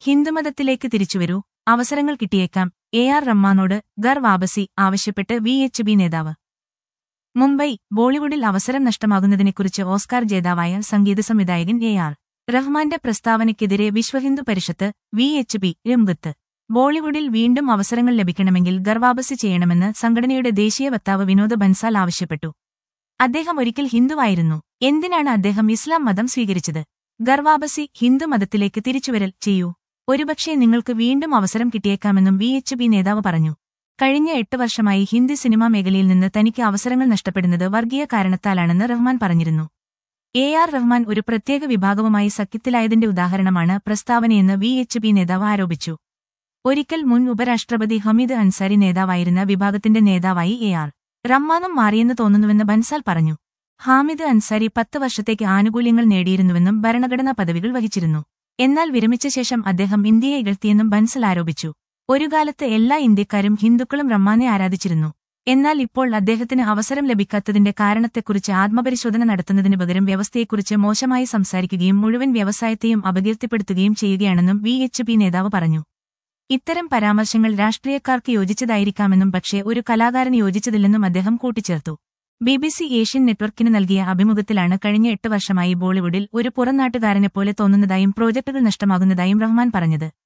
ഹിന്ദുമതത്തിലേക്ക് തിരിച്ചുവരൂ അവസരങ്ങൾ കിട്ടിയേക്കാം A R റഹ്മാനോട് ഗർ വാബസി ആവശ്യപ്പെട്ട് V H B നേതാവ് മുംബൈ ബോളിവുഡിൽ അവസരം നഷ്ടമാകുന്നതിനെക്കുറിച്ച് ഓസ്കാർ ജേതാവായ സംഗീത സംവിധായകൻ എ ആർ റഹ്മാന്റെ പ്രസ്താവനയ്ക്കെതിരെ Vishwa Hindu Parishad V H P രംഗത്ത് ബോളിവുഡിൽ വീണ്ടും അവസരങ്ങൾ ലഭിക്കണമെങ്കിൽ ഗർവാബസി ചെയ്യണമെന്ന് സംഘടനയുടെ ദേശീയ വക്താവ് വിനോദ് ബൻസാൽ ആവശ്യപ്പെട്ടു അദ്ദേഹം ഒരിക്കൽ ഹിന്ദുവായിരുന്നു എന്തിനാണ് അദ്ദേഹം ഇസ്ലാം മതം സ്വീകരിച്ചത് ഗർവാബസി ഹിന്ദു മതത്തിലേക്ക് തിരിച്ചുവരൽ ചെയ്യൂ ഒരുപക്ഷേ നിങ്ങൾക്ക് വീണ്ടും അവസരം കിട്ടിയേക്കാമെന്നും വി എച്ച് ബി നേതാവ് പറഞ്ഞു കഴിഞ്ഞ എട്ട് വർഷമായി ഹിന്ദി സിനിമാ മേഖലയിൽ നിന്ന് തനിക്ക് അവസരങ്ങൾ നഷ്ടപ്പെടുന്നത് വർഗീയ കാരണത്താലാണെന്ന് റഹ്മാൻ പറഞ്ഞിരുന്നു എ ആർ റഹ്മാൻ ഒരു പ്രത്യേക വിഭാഗവുമായി സഖ്യത്തിലായതിന്റെ ഉദാഹരണമാണ് പ്രസ്താവനയെന്ന് വി എച്ച് ബി നേതാവ് ആരോപിച്ചു ഒരിക്കൽ മുൻ ഉപരാഷ്ട്രപതി ഹമീദ് അൻസാരി നേതാവായിരുന്ന വിഭാഗത്തിന്റെ നേതാവായി എ ആർ റഹ്മാനും മാറിയെന്ന് തോന്നുന്നുവെന്ന് ബൻസാൽ പറഞ്ഞു ഹാമിദ് അൻസാരി പത്ത് വർഷത്തേക്ക് ആനുകൂല്യങ്ങൾ നേടിയിരുന്നുവെന്നും ഭരണഘടനാ പദവികൾ വഹിച്ചിരുന്നു എന്നാൽ വിരമിച്ച ശേഷം അദ്ദേഹം ഇന്ത്യയെ ഇകഴ്ത്തിയെന്നും ബൻസൽ ആരോപിച്ചു ഒരു കാലത്ത് എല്ലാ ഇന്ത്യക്കാരും ഹിന്ദുക്കളും റഹ്മാനെ ആരാധിച്ചിരുന്നു എന്നാൽ ഇപ്പോൾ അദ്ദേഹത്തിന് അവസരം ലഭിക്കാത്തതിന്റെ കാരണത്തെക്കുറിച്ച് ആത്മപരിശോധന നടത്തുന്നതിനു പകരം വ്യവസ്ഥയെക്കുറിച്ച് മോശമായി സംസാരിക്കുകയും മുഴുവൻ വ്യവസായത്തെയും അപകീർത്തിപ്പെടുത്തുകയും ചെയ്യുകയാണെന്നും വി എച്ച് പി നേതാവ് പറഞ്ഞു ഇത്തരം പരാമർശങ്ങൾ രാഷ്ട്രീയക്കാർക്ക് യോജിച്ചതായിരിക്കാമെന്നും പക്ഷേ ഒരു കലാകാരന് യോജിച്ചതില്ലെന്നും അദ്ദേഹം കൂട്ടിച്ചേർത്തു ബി ബി സി ഏഷ്യൻ നെറ്റ്വർക്കിന് നൽകിയ അഭിമുഖത്തിലാണ് കഴിഞ്ഞ എട്ട് വർഷമായി ബോളിവുഡിൽ ഒരു പുറംനാട്ടുകാരനെപ്പോലെ തോന്നുന്നതായും പ്രോജക്ടുകൾ നഷ്ടമാകുന്നതായും റഹ്മാൻ പറഞ്ഞത്